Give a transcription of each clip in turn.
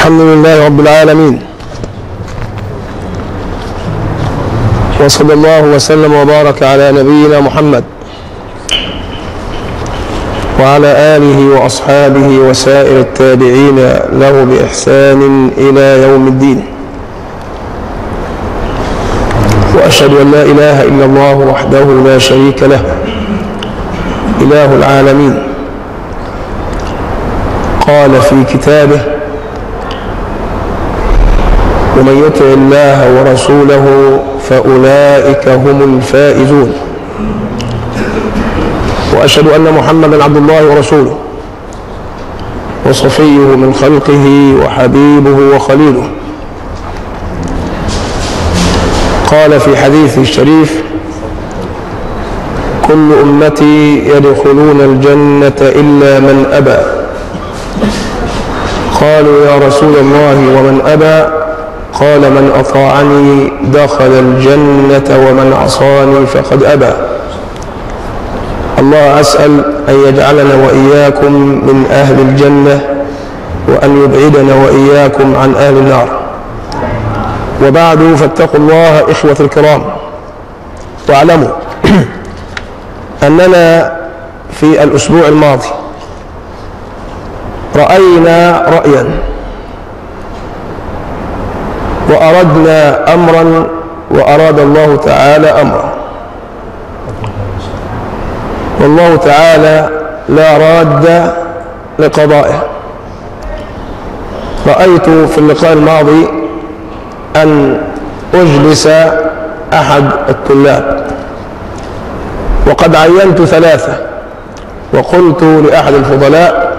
الحمد لله رب العالمين وصلى الله وسلم وبارك على نبينا محمد وعلى آله وأصحابه وسائر التابعين له بإحسان إلى يوم الدين وأشهد أن لا إله إلا الله وحده لا شريك له إله العالمين قال في كتابه ومن يطع الله ورسوله فأولئك هم الفائزون وأشهد أن محمدا عبد الله ورسوله وصفيه من خلقه وحبيبه وخليله قال في حديث الشريف كل أمتي يدخلون الجنة إلا من أبى قالوا يا رسول الله ومن أبى قال من أطاعني دخل الجنة ومن عصاني فقد أبى الله أسأل أن يجعلنا وإياكم من أهل الجنة وأن يبعدنا وإياكم عن أهل النار وبعد فاتقوا الله إخوة الكرام واعلموا أننا في الأسبوع الماضي رأينا رأيا وأردنا أمرا وأراد الله تعالى أمرا والله تعالى لا راد لقضائه رأيت في اللقاء الماضي أن أجلس أحد الطلاب وقد عينت ثلاثة وقلت لأحد الفضلاء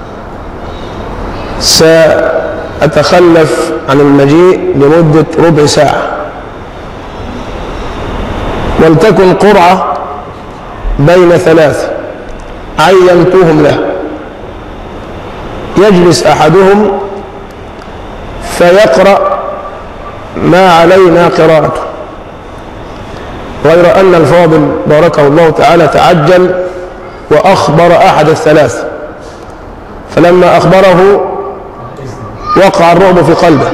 سأتخلف عن المجيء لمدة ربع ساعة ولتكن قرعة بين ثلاثة عينتهم له يجلس أحدهم فيقرأ ما علينا قراءته غير أن الفاضل باركه الله تعالى تعجل وأخبر أحد الثلاث فلما أخبره وقع الرعب في قلبه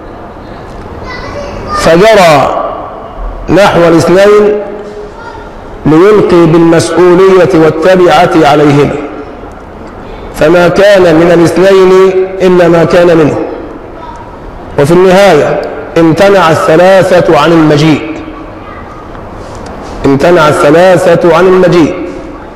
فجرى نحو الاثنين ليلقي بالمسؤولية والتبعة عليهما فما كان من الاثنين إلا ما كان منه وفي النهاية امتنع الثلاثة عن المجيء امتنع الثلاثة عن المجيء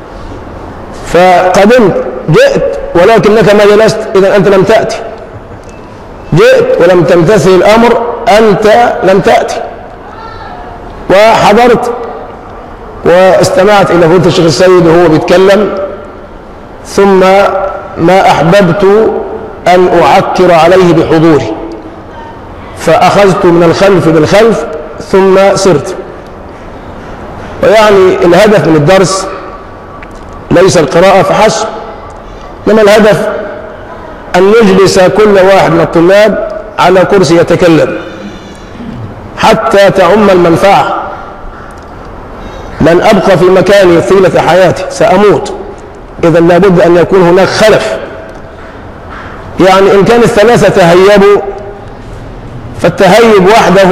فقدمت جئت ولكنك ما جلست إذا أنت لم تأتي جئت ولم تمتثل الأمر أنت لم تأتي وحضرت واستمعت إلى فضيلة الشيخ السيد وهو بيتكلم ثم ما أحببت أن أعكر عليه بحضوري فأخذت من الخلف بالخلف ثم سرت ويعني الهدف من الدرس ليس القراءة فحسب إنما الهدف أن نجلس كل واحد من الطلاب على كرسي يتكلم حتى تعم المنفعة لن أبقى في مكاني طيلة حياتي سأموت إذا لابد أن يكون هناك خلف يعني إن كان الثلاثة تهيبوا فالتهيب وحده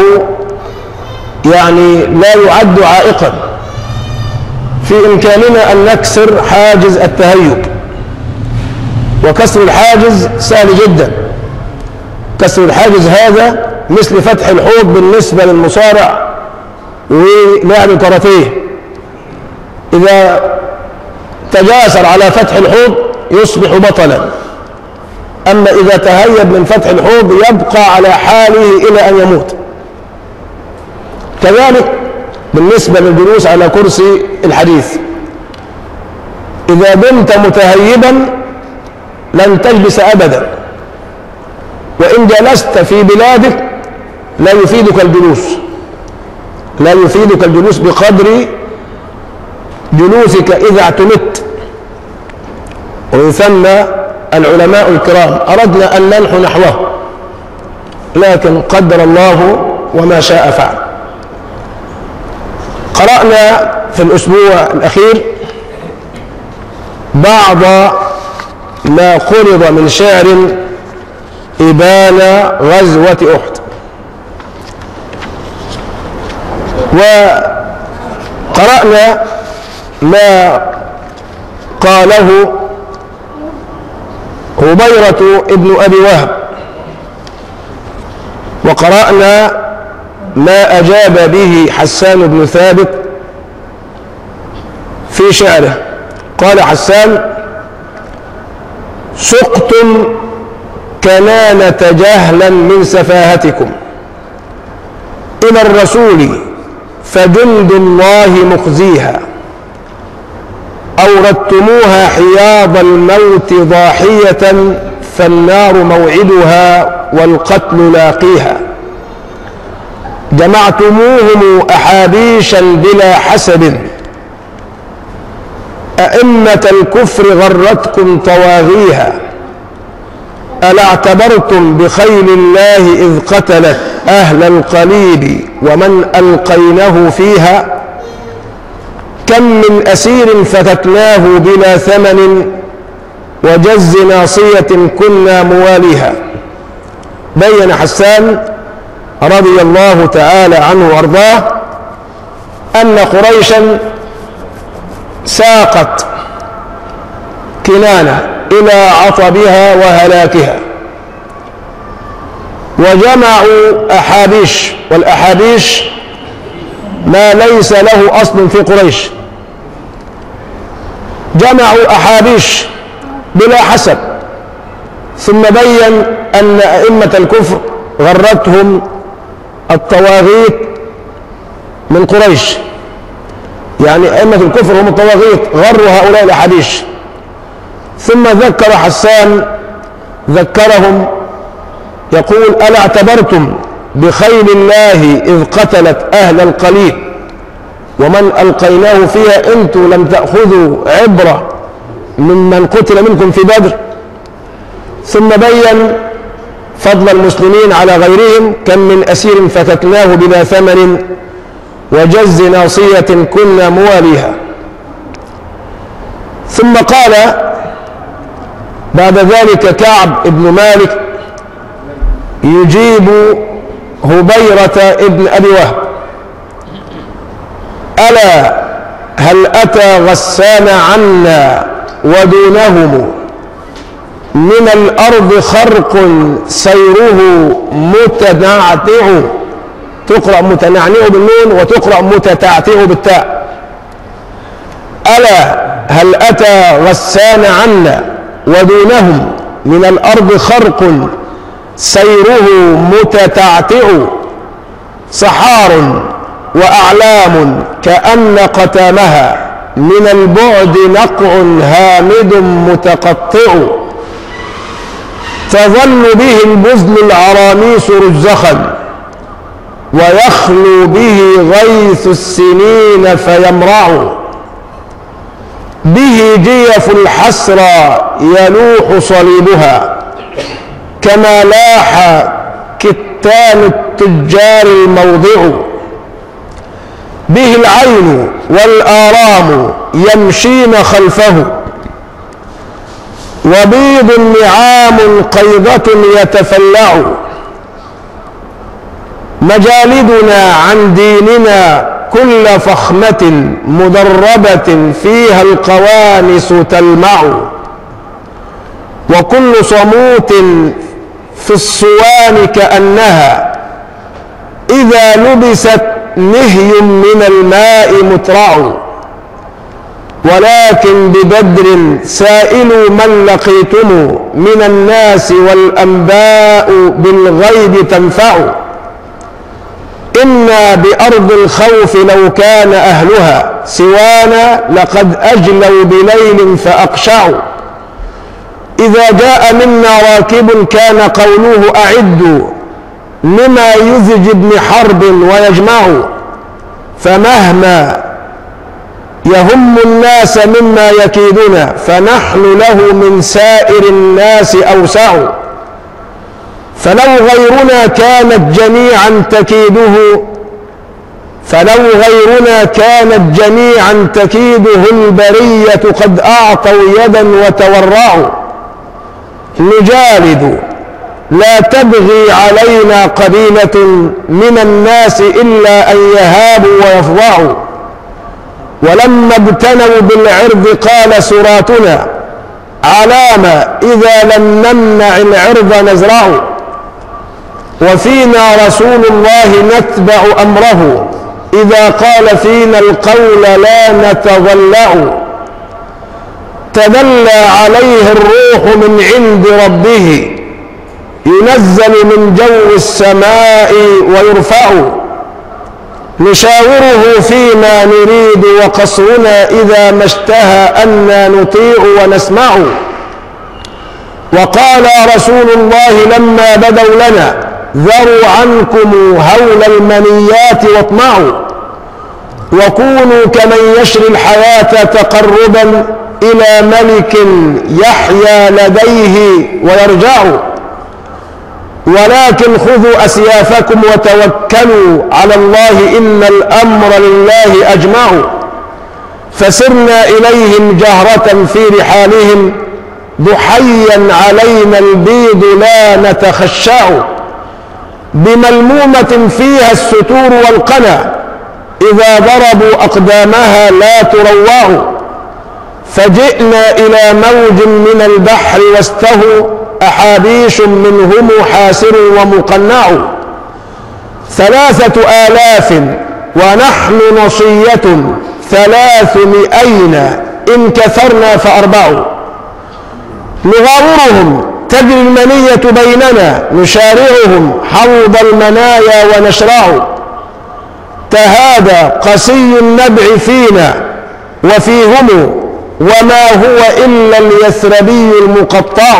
يعني لا يعد عائقا في إمكاننا أن نكسر حاجز التهيب وكسر الحاجز سهل جدا كسر الحاجز هذا مثل فتح الحوض بالنسبة للمصارع ولاعب الكاراتيه إذا تجاسر على فتح الحوض يصبح بطلا أما إذا تهيب من فتح الحوض يبقى على حاله إلى أن يموت كذلك بالنسبة للجلوس على كرسي الحديث إذا دمت متهيبا لن تجلس أبدا وإن جلست في بلادك لا يفيدك الجلوس لا يفيدك الجلوس بقدر جلوسك إذا اعتمدت ومن ثم العلماء الكرام أردنا أن ننحو نحوه لكن قدر الله وما شاء فعل قرأنا في الأسبوع الأخير بعض ما قرض من شعر إبان غزوة أحد وقرأنا ما قاله هبيرة ابن أبي وهب وقرأنا ما أجاب به حسان بن ثابت في شعره قال حسان سقتم كنانة جهلا من سفاهتكم إلى الرسول فجند الله مخزيها أوردتموها حياض الموت ضاحية فالنار موعدها والقتل لاقيها جمعتموهم أحابيشا بلا حسب أئمة الكفر غرتكم طواغيها ألا اعتبرتم بخيل الله إذ قتلت أهل القليب ومن ألقينه فيها كم من أسير فتكناه بلا ثمن وجز ناصية كنا مواليها بين حسان رضي الله تعالى عنه وارضاه أن قريشا ساقت كنانة إلى عطبها وهلاكها وجمعوا أحابيش والأحابيش ما ليس له أصل في قريش جمعوا أحابيش بلا حسب ثم بين أن أئمة الكفر غرتهم الطواغيت من قريش يعني أئمة الكفر هم الطواغيت غروا هؤلاء الأحاديث ثم ذكر حسان ذكرهم يقول ألا اعتبرتم بخيل الله إذ قتلت أهل القليل ومن ألقيناه فيها أنتم لم تأخذوا عبرة ممن قتل منكم في بدر ثم بين فضل المسلمين على غيرهم كم من أسير فتكناه بلا ثمن وجز ناصية كنا مواليها ثم قال بعد ذلك كعب بن مالك يجيب هبيرة ابن أبي وهب ألا هل أتى غسان عنا ودونهم من الأرض خرق سيره متنعتع تقرأ متنعنع بالنون وتقرأ متتعتع بالتاء ألا هل أتى غسان عنا ودونهم من الأرض خرق سيره متتعتع صحار وأعلام كأن قتامها من البعد نقع هامد متقطع تظل به البزل العراميس رزخا ويخلو به غيث السنين فيمرع به جيف الحسرى يلوح صليبها كما لاح كتان التجار الموضع به العين والآرام يمشين خلفه وبيض نعام قيضة يتفلع مجالدنا عن ديننا كل فخمة مدربة فيها القوانس تلمع وكل صموت في الصوان كأنها إذا لبست نهي من الماء مترع ولكن ببدر سائلوا من لقيتم من الناس والأنباء بالغيب تنفع إنا بأرض الخوف لو كان أهلها سوانا لقد أجلوا بليل فأقشعوا إذا جاء منا راكب كان قوله أعدوا لما يزج ابن حرب ويجمع فمهما يهم الناس مما يكيدنا فنحن له من سائر الناس أوسع فلو غيرنا كانت جميعا تكيده فلو غيرنا كانت جميعا تكيده البرية قد أعطوا يدا وتورعوا نجالد لا تبغي علينا قبيلة من الناس إلا أن يهابوا ويفضعوا ولما ابتنوا بالعرض قال سراتنا علام إذا لم نمنع العرض نزرع وفينا رسول الله نتبع أمره إذا قال فينا القول لا نتضلع تدلى عليه الروح من عند ربه ينزل من جو السماء ويرفع نشاوره فيما نريد وقصرنا إذا ما اشتهى أنا نطيع ونسمع وقال رسول الله لما بدوا لنا ذروا عنكم هول المنيات واطمعوا وكونوا كمن يشري الحياة تقربا إلى ملك يحيا لديه ويرجع ولكن خذوا أسيافكم وتوكلوا على الله إن الأمر لله أجمع فسرنا إليهم جهرة في رحالهم ضحيا علينا البيض لا نتخشع بملمومة فيها الستور والقنا إذا ضربوا أقدامها لا تروع فجئنا إلى موج من البحر واستهوا أحابيش منهم حاسر ومقنع ثلاثة آلاف ونحن نصية ثلاثمائين إن كثرنا فأربع نغاورهم تجري المنية بيننا نشارعهم حوض المنايا ونشرع تهادى قسي النبع فينا وفيهم وما هو إلا اليثربي المقطع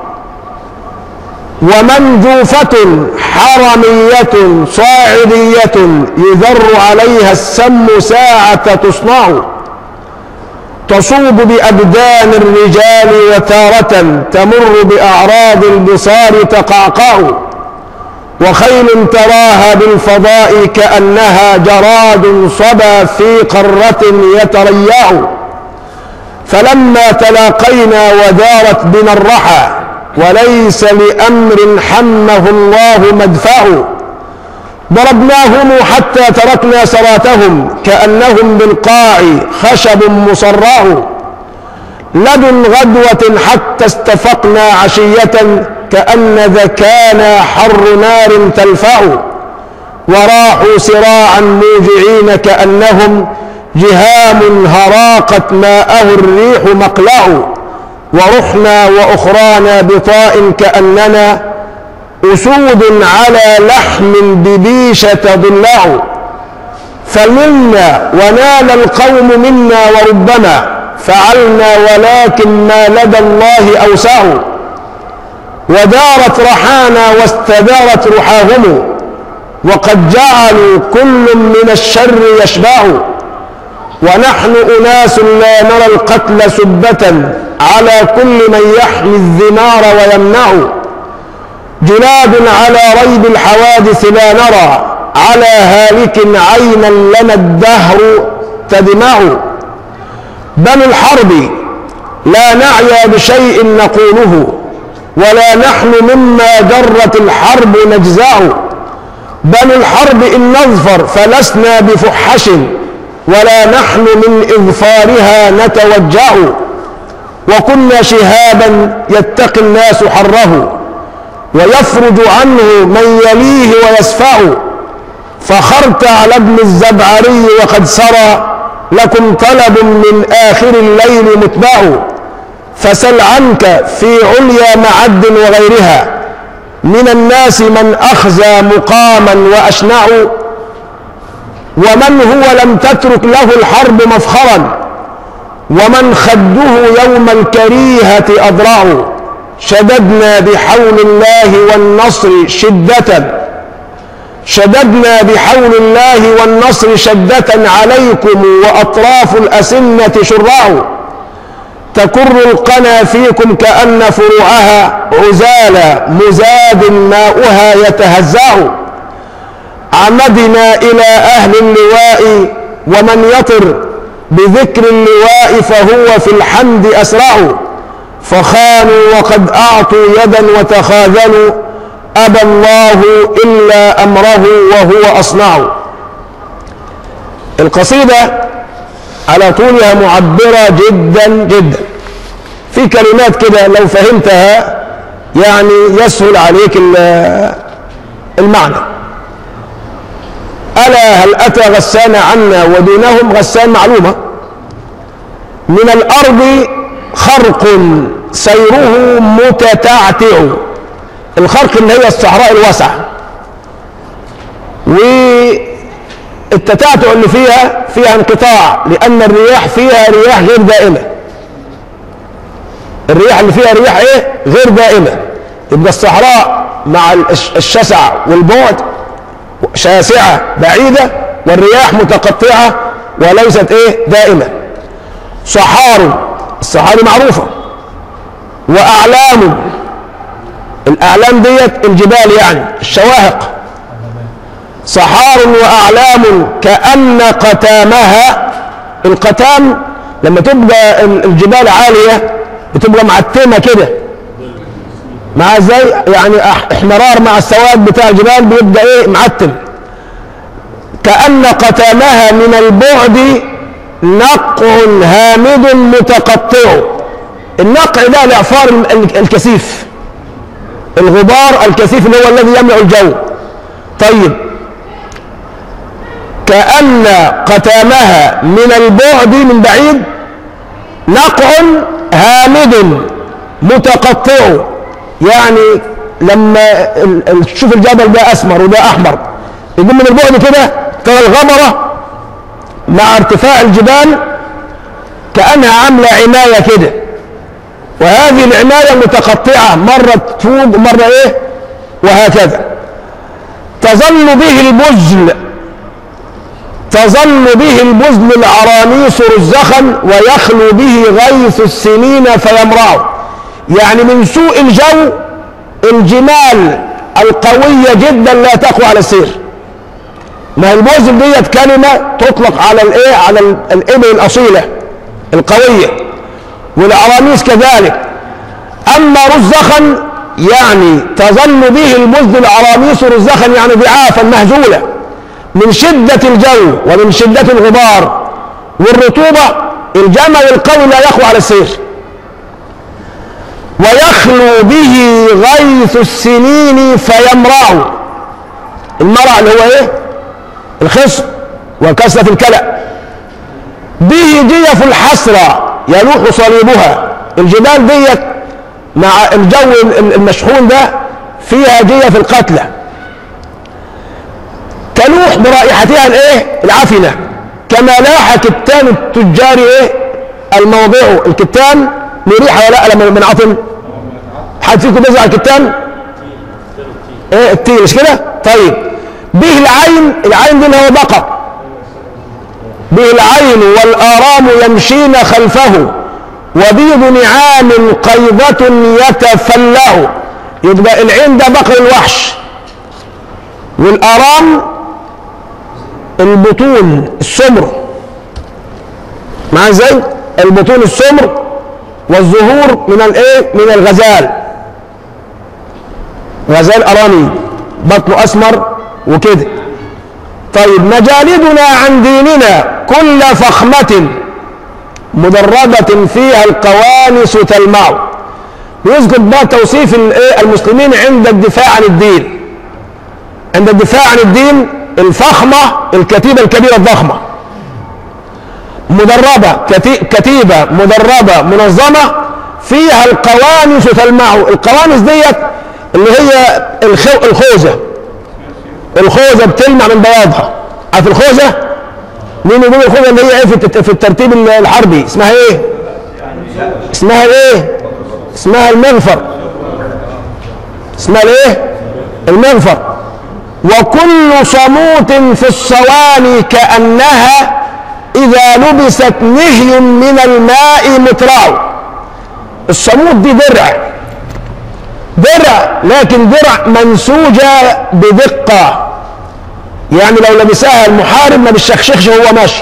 ومنجوفة حرمية صاعدية يذر عليها السم ساعة تصنع تصوب بأبدان الرجال وتارة تمر بأعراض البصار تقعقع وخيل تراها بالفضاء كأنها جراد صبا في قرة يتريع فلما تلاقينا ودارت بنا الرحى وليس لأمر حمه الله مدفع ضربناهم حتى تركنا سراتهم كأنهم بالقاع خشب مصرع لدن غدوة حتى استفقنا عشية كأن ذكانا حر نار تلفع وراحوا سراعا موجعين كأنهم جهام هراقت ماءه الريح مقلع ورحنا وأخرانا بطاء كأننا أسود على لحم ببيشة ضلع فمنا ونال القوم منا وربما فعلنا ولكن ما لدى الله أوسع ودارت رحانا واستدارت رحاهم وقد جعلوا كل من الشر يشبع ونحن أناس لا نرى القتل سبة على كل من يحمي الذمار ويمنع جلاد على ريب الحوادث لا نرى على هالك عينا لنا الدهر تدمع بل الحرب لا نعيا بشيء نقوله ولا نحن مما جرت الحرب نجزع بل الحرب إن نظفر فلسنا بفحش ولا نحن من إظفارها نتوجع وكنا شهابا يتقي الناس حره ويفرج عنه من يليه ويسفع فخرت على ابن الزبعري وقد سرى لكم طلب من آخر الليل متبع فسل عنك في عليا معد وغيرها من الناس من أخزى مقاما وأشنع ومن هو لم تترك له الحرب مفخرا ومن خده يوم الكريهة أضرع شددنا بحول الله والنصر شدة شددنا بحول الله والنصر شدة عليكم وأطراف الأسنة شرع تكر القنا فيكم كأن فروعها عزالة مزاد ماؤها يتهزع عمدنا إلى أهل اللواء ومن يطر بذكر اللواء فهو في الحمد أسرع فخانوا وقد أعطوا يدا وتخاذلوا أبى الله إلا أمره وهو أصنعه القصيدة على طولها معبرة جدا جدا في كلمات كده لو فهمتها يعني يسهل عليك المعنى ألا هل أتى غسان عنا ودونهم غسان معلومة من الأرض خرق سيره متتعتع الخرق اللي هي الصحراء الواسعة والتتعتع اللي فيها فيها انقطاع لأن الرياح فيها رياح غير دائمة الرياح اللي فيها رياح ايه غير دائمة يبقى الصحراء مع الشسع والبعد شاسعة بعيدة والرياح متقطعة وليست ايه دائمة صحار الصحاري معروفة وأعلام الأعلام ديت الجبال يعني الشواهق صحار وأعلام كأن قتامها القتام لما تبقى الجبال عالية بتبقى معتمة كده مع زي يعني احمرار مع السواد بتاع الجبال بيبقى ايه معتم كأن قتامها من البعد نقع هامد متقطع النقع ده الإعفار الكثيف الغبار الكثيف اللي هو الذي يملأ الجو طيب كأن قتامها من البعد من بعيد نقع هامد متقطع يعني لما تشوف الجبل ده أسمر وده أحمر يقول من البعد كده ترى الغبرة مع ارتفاع الجبال كأنها عاملة عناية كده وهذه العناية متقطعة مرة تفوق ومرة ايه وهكذا تظل به البزل تظل به البزل العرانيس رزخا ويخلو به غيث السنين فيمرع يعني من سوء الجو الجمال القوية جدا لا تقوى على السير ما البوزل ديت كلمة تطلق على الايه على الابل الاصيلة القوية والعراميس كذلك اما رزخا يعني تظل به البزل العراميس رزخا يعني ضعافا مهزولة من شدة الجو ومن شدة الغبار والرطوبة الجمل القوي لا يقوى على السير ويخلو به غيث السنين فيمرع المرع اللي هو ايه الخصم وكسرة الكلى به جيف الحسرة يلوح صليبها الجبال ديت مع الجو المشحون ده فيها جيف القتلى تلوح برائحتها الايه العفنة كما لاح كتان التجار ايه الموضع الكتان له ريحه ولا لا لما بنعطم حد فيكم بيزرع الكتان ايه التين مش كده طيب به العين العين دي اللي هو بقر به العين والآرام يمشين خلفه وبيض نعام قيضة يتفلع يبقى العين ده بقر الوحش والآرام البطون السمر مع ازاي البطون السمر والظهور من الايه من الغزال غزال اراني بطنه اسمر وكده طيب مجالدنا عن ديننا كل فخمة مدرجة فيها القوانس تلمع يذكر بقى توصيف المسلمين عند الدفاع عن الدين عند الدفاع عن الدين الفخمة الكتيبة الكبيرة الضخمة مدربة كتيبة مدربة منظمة فيها القوانس تلمع القوانس ديت اللي هي الخوذة الخوذة بتلمع من بياضها عارف الخوذة مين يقول الخوذة اللي هي ايه في الترتيب الحربي اسمها ايه اسمها ايه اسمها المنفر اسمها الايه المنفر وكل صموت في الصواني كأنها إذا لبست نهي من الماء مترع الصمود دي درع درع لكن درع منسوجة بدقة يعني لو لبسها المحارب ما بتشخشخش وهو ماشي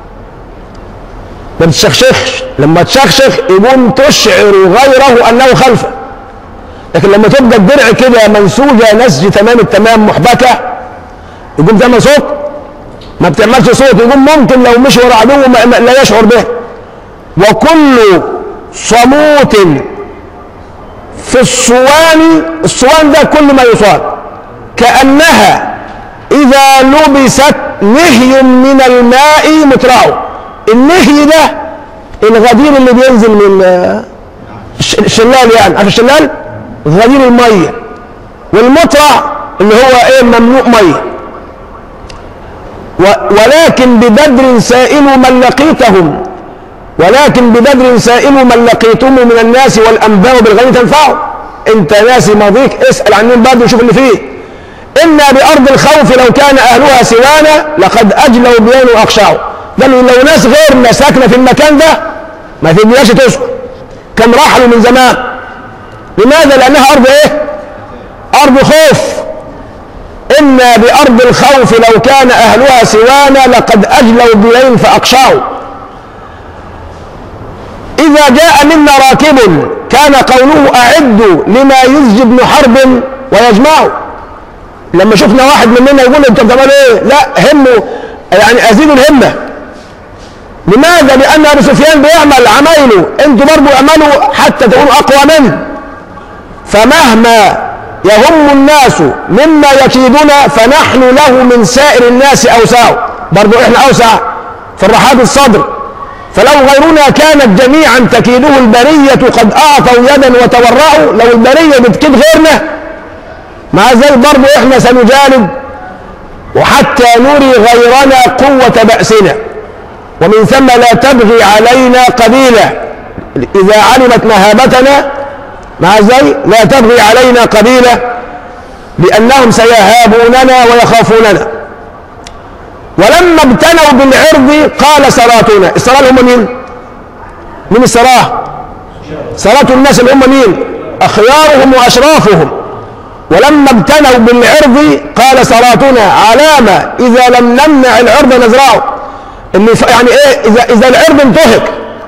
ما بتشخشخش لما تشخشخ يقوم تشعر غيره أنه خلفه لكن لما تبقى الدرع كده منسوجة نسج تمام التمام محبكة يقوم تعمل صوت ما بتعملش صوت يقوم ممكن لو مشي ورا عدو ما ما- لا يشعر به وكل صموت في الصوان الصوان ده كل ما يصان كأنها إذا لبست نهي من الماء مترعه النهي ده الغدير اللي بينزل من آه، الش- الشلال يعني عارف الشلال غدير المية والمترع اللي هو ايه مملوء مية و- ولكن ببدر سائل من لقيتهم ولكن ببدر سائل من لقيتم من الناس والانباء بالغيب تنفعه انت ناسي ماضيك اسال عن مين بدر وشوف اللي فيه انا بارض الخوف لو كان اهلها سوانا لقد اجلوا بين واخشعوا قالوا لو ناس غيرنا ساكنه في المكان ده ما تبنياش تسكن كان رحلوا من زمان لماذا لانها ارض ايه ارض خوف انا بارض الخوف لو كان اهلها سوانا لقد اجلوا بين فاقشعوا إذا جاء منا راكب كان قوله أعدوا لما يزجي ابن حرب ويجمعه لما شفنا واحد مننا يقول انت بتعمل ايه؟ لا همه يعني ازيدوا الهمه. لماذا؟ لان ابو سفيان بيعمل عمايله، انتوا برضه اعملوا حتى تكونوا اقوى منه. فمهما يهم الناس مما يكيدنا فنحن له من سائر الناس اوسع. برضه احنا اوسع في الرحاب الصدر. فلو غيرنا كانت جميعا تكيده البرية قد أعطوا يدا وتورعوا لو البرية بتكيد غيرنا مع ذلك برضه احنا سنجالد وحتى نري غيرنا قوة بأسنا ومن ثم لا تبغي علينا قبيلة إذا علمت مهابتنا مع ذلك لا تبغي علينا قبيلة لأنهم سيهابوننا ويخافوننا ولما ابتنوا بالعرض قال سراتنا السراة اللي هم مين؟ مين السراة؟ سراة الناس اللي هم مين؟ أخيارهم وأشرافهم ولما ابتنوا بالعرض قال سراتنا علامة إذا لم نمنع العرض نزرعه اللي ف- يعني إيه إذا إذا العرض انتهك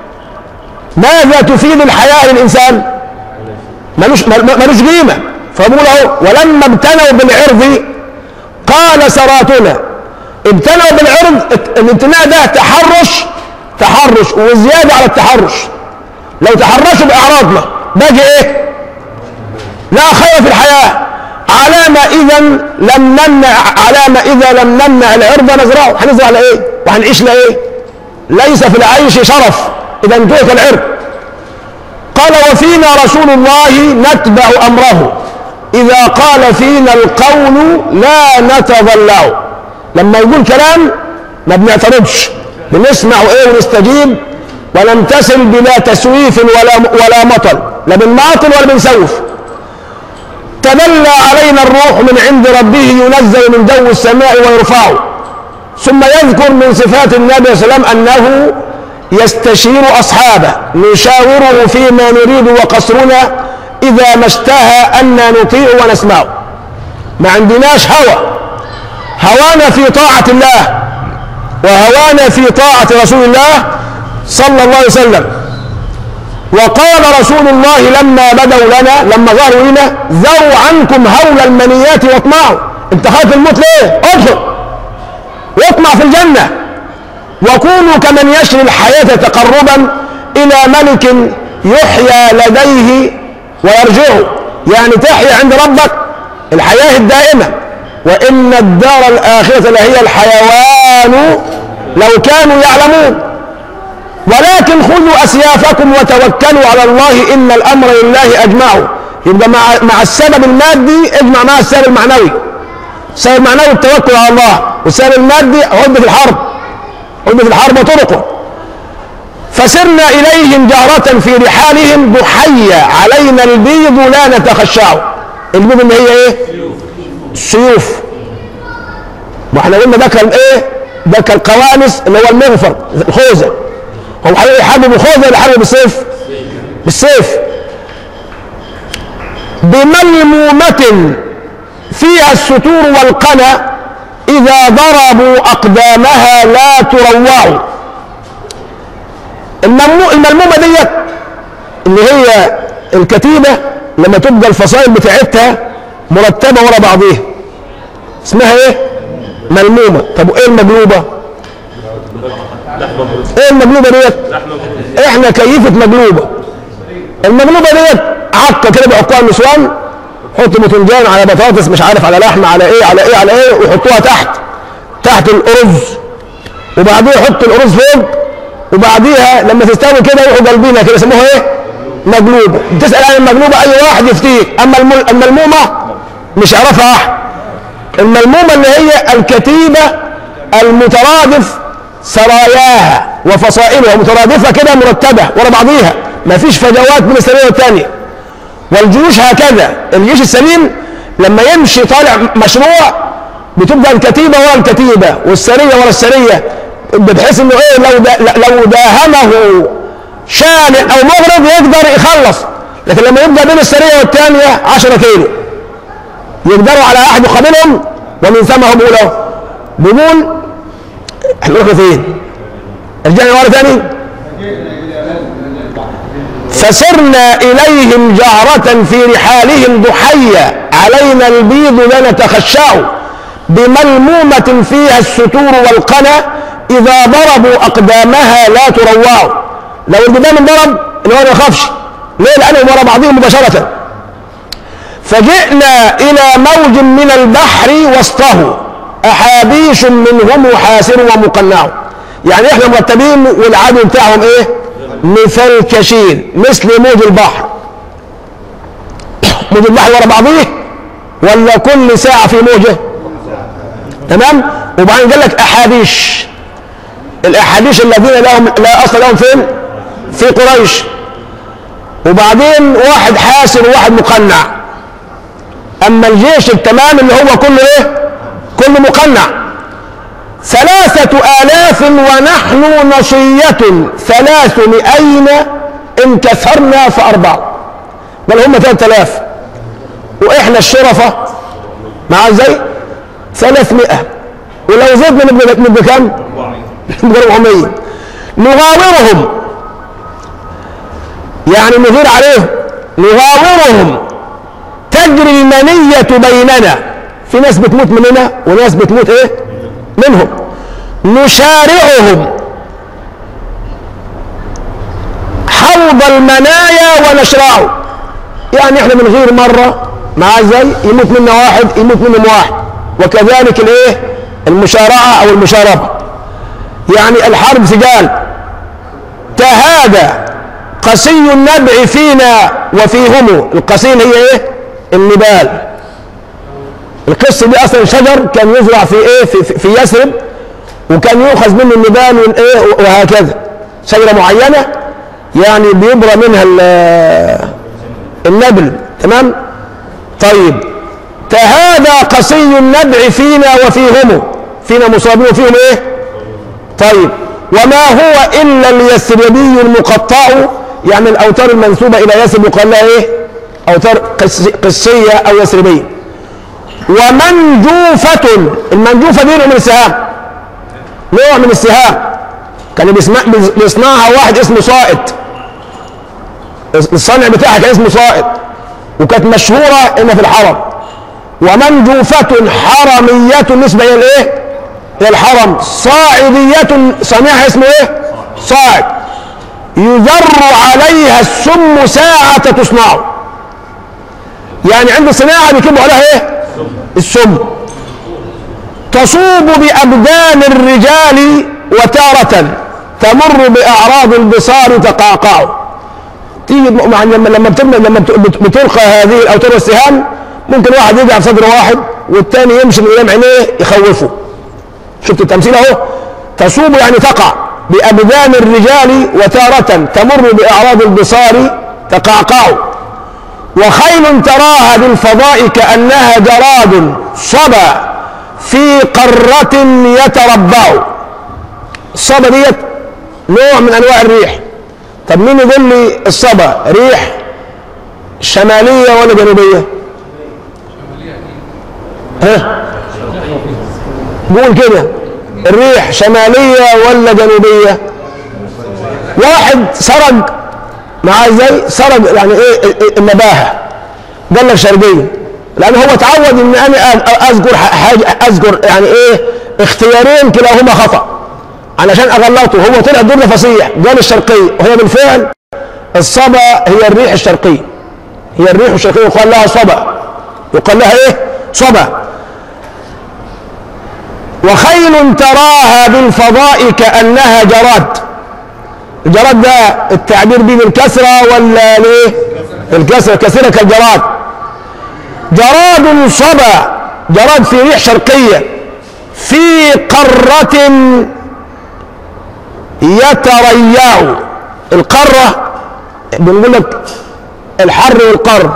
ماذا تفيد الحياة للإنسان؟ ملوش مل- ملوش قيمة فبقول أهو ولما ابتنوا بالعرض قال سراتنا ابتنوا بالعرض الت- الامتناع ده تحرش تحرش وزيادة على التحرش لو تحرشوا بإعراضنا باقي إيه؟ لا خير في الحياة علامة إذا لم نمنع علامة إذا لم نمنع العرض نزرعه هنزرع لإيه؟ وهنعيش لإيه؟ ليس في العيش شرف إذا انتهك العرض قال وفينا رسول الله نتبع أمره إذا قال فينا القول لا نتضلع لما يقول كلام ما بنعترضش بنسمع ايه ونستجيب ونمتثل بلا تسويف ولا ولا مطل لا بنماطل ولا بنسوف تدلى علينا الروح من عند ربه ينزل من جو السماء ويرفعه ثم يذكر من صفات النبي صلى الله عليه وسلم انه يستشير اصحابه نشاوره فيما نريد وقصرنا اذا ما اشتهى ان نطيع ونسمعه ما عندناش هوى هوانا في طاعه الله وهوانا في طاعه رسول الله صلى الله عليه وسلم وقال رسول الله لما بدوا لنا لما ظهروا لنا ذروا عنكم هول المنيات واطمعوا انت خايف الموت ليه؟ ادخل واطمع في الجنه وكونوا كمن يشري الحياه تقربا الى ملك يحيى لديه ويرجعه يعني تحيا عند ربك الحياه الدائمه وان الدار الاخره لهي الحيوان لو كانوا يعلمون ولكن خذوا اسيافكم وتوكلوا على الله ان الامر لله اجمعوا يبقى مع مع السبب المادي اجمع مع السبب المعنوي السبب المعنوي التوكل على الله والسبب المادي عدة الحرب عدة الحرب وطرقه فسرنا اليهم جهرة في رحالهم ضحية علينا البيض لا نتخشعه البيض اللي هي ايه؟ السيوف واحنا قلنا ده كان ايه؟ ده كان قوانس اللي هو المغفر الخوذه هو حبيبي يحاربوا بالخوذه ولا يحاربوا بالسيف؟ بالسيف بملمومة فيها الستور والقنا إذا ضربوا أقدامها لا تروع الملمو- الملمومة ديت اللي هي الكتيبة لما تبقى الفصائل بتاعتها مرتبة ورا بعضيها اسمها ايه ملمومة طب وايه المقلوبة ايه المقلوبة ديت احنا كيفة مقلوبة المقلوبة ديت عكة كده بيحطوها النسوان حط باذنجان على بطاطس مش عارف على لحمة على ايه على ايه على ايه ويحطوها تحت تحت الارز وبعديها يحط الارز فوق وبعديها لما تستوي كده يروحوا قلبينها كده يسموها ايه مقلوبة تسأل عن المقلوبة اي واحد يفتيك اما المل- الملمومة مش يعرفها احد الملمومة اللي هي الكتيبة المترادف سراياها وفصائلها مترادفة كده مرتبة ورا بعضيها ما فيش فجوات بين السرية والثانية والجيوش هكذا الجيش السليم لما يمشي طالع مشروع بتبقى الكتيبة ورا الكتيبة والسرية ورا السرية بحيث انه ايه لو دا لو داهمه شان او مغرب يقدر يخلص لكن لما يبقى بين السرية والثانية 10 كيلو يقدروا على احد يقابلهم ومن ثم هم له بيقول احنا رحنا فين؟ رجعنا ورا ثاني فسرنا إليهم جهرة في رحالهم ضحية علينا البيض لنتخشع بملمومة فيها الستور والقنا إذا ضربوا أقدامها لا تروع لو القدام انضرب اللي هو ما يخافش ليه؟ لأنهم ورا بعضهم مباشرة فجئنا إلى موج من البحر وسطه أحابيش منهم حاسر ومقنع يعني احنا مرتبين والعدو بتاعهم ايه مثل كشين مثل موج البحر موج البحر ورا بعضيه ولا كل ساعة في موجة تمام وبعدين قال لك أحابيش الأحابيش الذين لهم لا أصل لهم فين في قريش وبعدين واحد حاسر وواحد مقنع أما الجيش التمام اللي هو كله إيه كله مقنع ثلاثة آلاف ونحن نصية ثلاثمائين إن كثرنا فأربعة بل هم ثلاثة آلاف وإحنا الشرفة مع ازاي ثلاثمائة ولو زدنا نبقى نبقى كام نبقى 400 نغاورهم يعني نغير عليهم نغاورهم تجري المنية بيننا في ناس بتموت مننا وناس بتموت ايه منهم نشارعهم حوض المنايا ونشرعه يعني احنا من غير مرة مع ازاي يموت منا واحد يموت منهم واحد وكذلك الايه المشارعة او المشاربة يعني الحرب سجال تهادى قسي النبع فينا وفيهم القسين هي ايه النبال القس دي اصلا شجر كان يزرع في ايه في, في, في يثرب وكان يؤخذ منه النبال من ايه وهكذا شجره معينه يعني بيبرى منها ال- النبل تمام طيب تهادى قسي النبع فينا وفيهم فينا مصابين وفيهم ايه طيب وما هو الا اليثربي المقطع يعني الاوتار المنسوبه الى يثرب يقال لها ايه اوتار قس- قسيه او يثربيه ومنجوفة المنجوفة دي نوع من السهام نوع من السهام كان بيسمع بيصنعها واحد اسمه صائد الصانع بتاعها كان اسمه صائد وكانت مشهورة إن في الحرم ومنجوفة حرمية نسبة إلى الإيه؟ إلى الحرم صاعدية صانعها اسمه إيه؟ صاعد يذر عليها السم ساعة تصنع يعني عند الصناعة بيكبوا عليها إيه؟ السم تصوب بأبدان الرجال وتارة تمر بأعراض البصار تقعقع تيجي مع لما لما بتبنى لما بت- بت- بتلقى هذه الاوتار والسهام ممكن واحد يجي على صدر واحد والتاني يمشي من قدام عينيه يخوفه شفت التمثيل اهو تصوب يعني تقع بأبدان الرجال وتارة تمر بأعراض البصار تقعقع وخيل تراها بالفضاء كأنها جراد صبا في قرة يتربع الصبا ديت نوع من أنواع الريح طب مين يقول لي الصبا ريح شمالية ولا جنوبية ها قول كده الريح شمالية ولا جنوبية واحد سرق مع ازاي سرق يعني ايه النباهة قال لك شرقيه لان هو اتعود ان انا أ- اذكر حاجه اذكر يعني ايه اختيارين كلاهما خطا علشان اغلطه هو طلع دور فصيح قال الشرقيه وهي بالفعل الصبا هي الريح الشرقيه هي الريح الشرقيه يقال لها صبا يقال لها ايه صبا وخيل تراها بالفضاء كانها جراد الجراد ده التعبير به بالكسره ولا ليه الكسره كثيره كالجراد جراد صبا جراد في ريح شرقيه في قره يتريع القره بنقول لك الحر والقر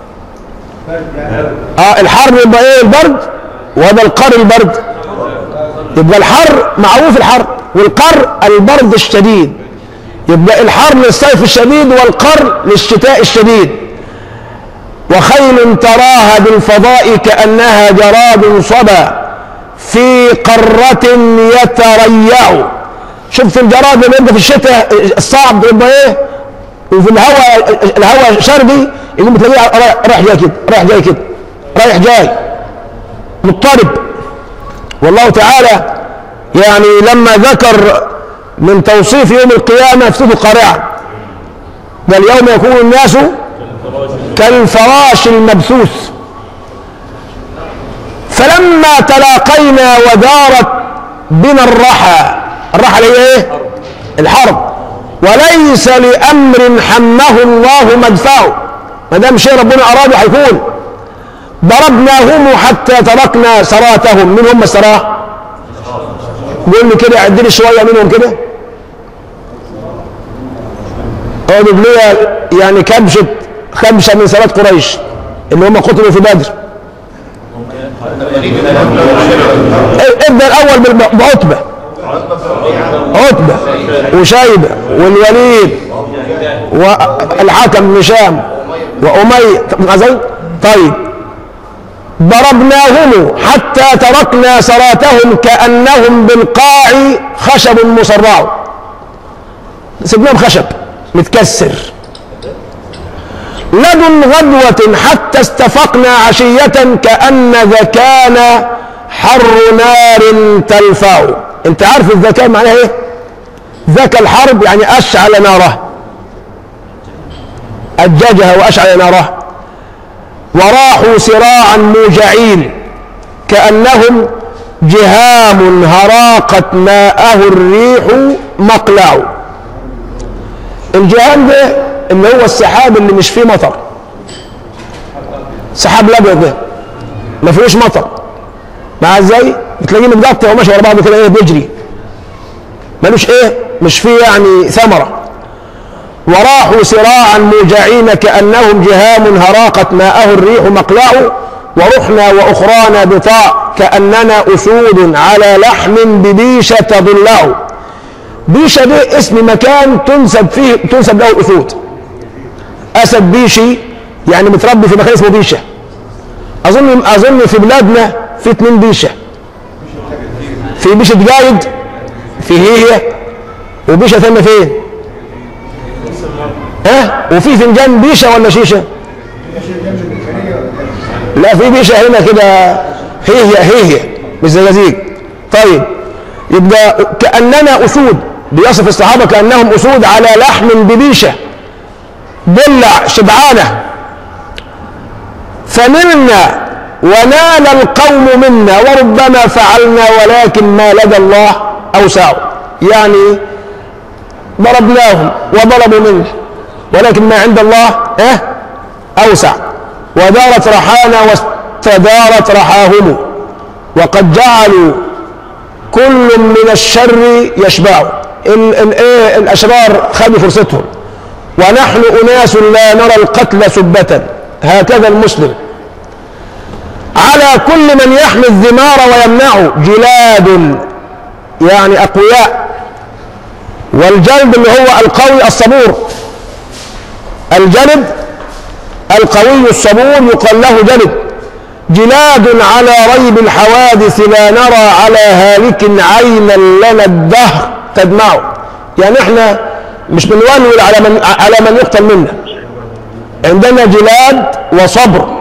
اه الحر يبقى ايه البرد وهذا القر البرد يبقى الحر معروف الحر والقر البرد الشديد يبقى الحر للصيف الشديد والقر للشتاء الشديد وخيل تراها بالفضاء كأنها جراد صبا في قرة يتريع شفت الجراد لما يبقى في الشتاء الصعب يبقى ايه وفي الهواء الهواء شرقي يقوم تلاقيه رايح جاي كده رايح جاي كده رايح جاي مضطرب والله تعالى يعني لما ذكر من توصيف يوم القيامة افتدوا قارعا بل يوم يكون الناس كالفراش المبثوث فلما تلاقينا ودارت بنا الرحى الرحى اللي هي ايه الحرب وليس لامر حمه الله مدفعه ما دام شيء ربنا اراده هيكون ضربناهم حتى تركنا سراتهم من هم السراه قول لي كده عد لي شويه منهم كده اضرب لي يعني كبشه خمسه من سرات قريش اللي هم قتلوا في بدر ابدا الاول بالب- بعتبه عتبه وشيبه والوليد والحكم بن هشام واميه طب- طيب ضربناهم حتى تركنا سراتهم كانهم بالقاع خشب مصرع سيبناهم خشب متكسر لدن غدوة حتى استفقنا عشية كأن ذكان حر نار تلفع انت عارف الذكاء معناه ايه ذكى الحرب يعني اشعل ناره اججها واشعل ناره وراحوا سراعا موجعين كأنهم جهام هراقت ماءه الريح مقلع الجهام ده اللي هو السحاب اللي مش فيه مطر السحاب الابيض ده ما فيهوش مطر مع ازاي بتلاقيه متقطع وماشي ورا بعضه كده ايه بيجري ملوش ايه مش فيه يعني ثمره وراحوا سراعا موجعين كأنهم جهام هراقت ماءه الريح مقلع ورحنا وأخرانا بطاء كأننا أسود على لحم ببيشة تضلع بيشة ده اسم مكان تنسب فيه تنسب له الأسود أسد بيشي يعني متربي في مكان اسمه بيشة أظن أظن في بلادنا في اتنين بيشة في بيشة جايد في هي وبيشة ثانية فين؟ ها وفي فنجان بيشه ولا شيشه لا في بيشه هنا كده هي هي مش زجاجيج طيب يبقى كاننا اسود بيصف الصحابه كانهم اسود على لحم ببيشه ضلع شبعانه فنلنا ونال القوم منا وربما فعلنا ولكن ما لدى الله اوسع يعني ضربناهم وضربوا منه ولكن ما عند الله إيه؟ أوسع ودارت رحانا واستدارت رحاهم وقد جعلوا كل من الشر يشبع ال ال إيه الأشرار خدوا فرصتهم ونحن أناس لا نرى القتل سبة هكذا المسلم على كل من يحمي الذمار ويمنعه جلاد يعني أقوياء والجلد اللي هو القوي الصبور الجلد القوي الصبور يقال له جلد جلاد على ريب الحوادث لا نرى على هالك عينا لنا الدهر تدمعه يعني احنا مش بنولول على من على من يقتل منا عندنا جلاد وصبر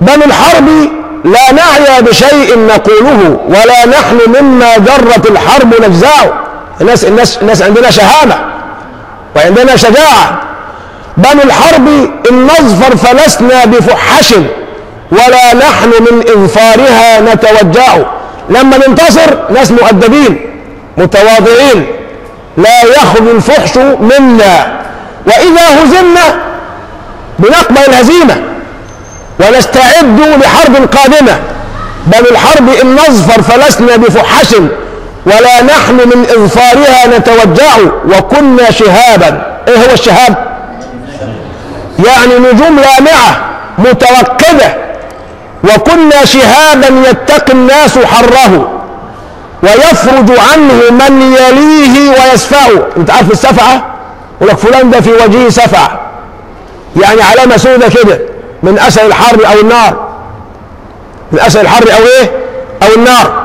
بنو الحرب لا نعيا بشيء نقوله ولا نحن مما جرت الحرب نجزعه الناس الناس الناس عندنا شهامه وعندنا شجاعه بنو الحرب ان نظفر فلسنا بفحش ولا نحن من اظفارها نتوجع لما ننتصر ناس مؤدبين متواضعين لا يخرج الفحش منا واذا هزمنا بنقبل الهزيمه ونستعد لحرب قادمة بل الحرب إن نظفر فلسنا بفحش ولا نحن من إظفارها نتوجع وكنا شهابا إيه هو الشهاب يعني نجوم لامعة متوقدة وكنا شهابا يتقي الناس حره ويفرج عنه من يليه ويسفعه انت عارف السفعة يقول لك فلان ده في وجهه سفعة يعني علامة سودة كده من أسر الحر أو النار من أسر الحر أو إيه أو النار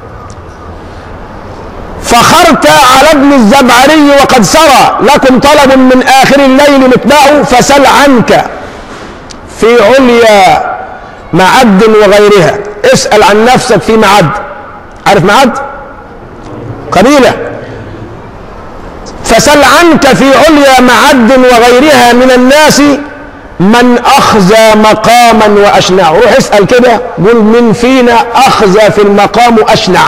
فخرت على ابن الزبعري وقد سرى لكم طلب من آخر الليل متبعه فسل عنك في عليا معد وغيرها اسأل عن نفسك في معد عارف معد قبيلة فسل عنك في عليا معد وغيرها من الناس من أخزى مقاما وأشنع روح اسأل كده قول من فينا أخزى في المقام وأشنع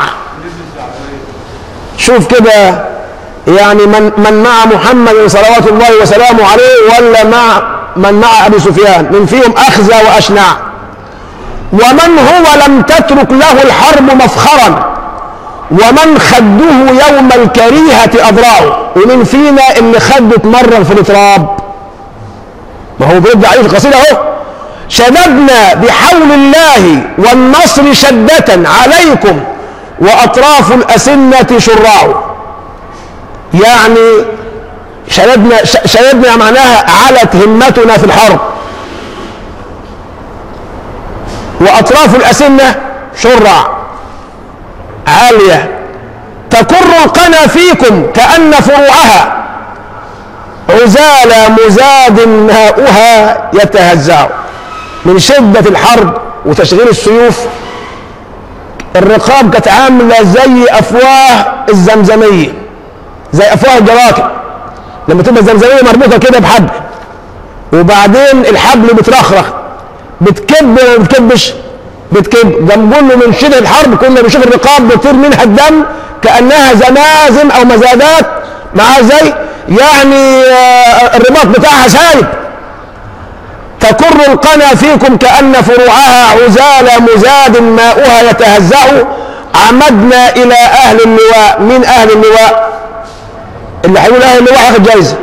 شوف كده يعني من من مع محمد صلوات الله وسلامه عليه ولا مع من مع ابي سفيان من فيهم اخزى واشنع ومن هو لم تترك له الحرب مفخرا ومن خده يوم الكريهة أضرعه ومن فينا اللي خده مرة في التراب ما هو بيرد عليه في القصيدة اهو شددنا بحول الله والنصر شدة عليكم وأطراف الأسنة شراع يعني شددنا شددنا معناها علت همتنا في الحرب وأطراف الأسنة شرع عالية تكر القنا فيكم كأن فروعها عزال مزاد ماؤها يتهزع من شدة الحرب وتشغيل السيوف الرقاب كانت عاملة زي أفواه الزمزمية زي أفواه الجراكن لما تبقى الزمزمية مربوطة كده بحبل وبعدين الحبل بترخرخ بتكب ولا ما بتكبش بتكب ده نقول له من شدة الحرب كنا بنشوف الرقاب بيطير منها الدم كأنها زمازم أو مزادات معاها زي يعني الرباط بتاعها سالب تكر القنا فيكم كأن فروعها عزال مزاد ماؤها يتهزأ عمدنا إلى أهل اللواء من أهل اللواء اللي هيقول أهل اللواء هياخد جايزة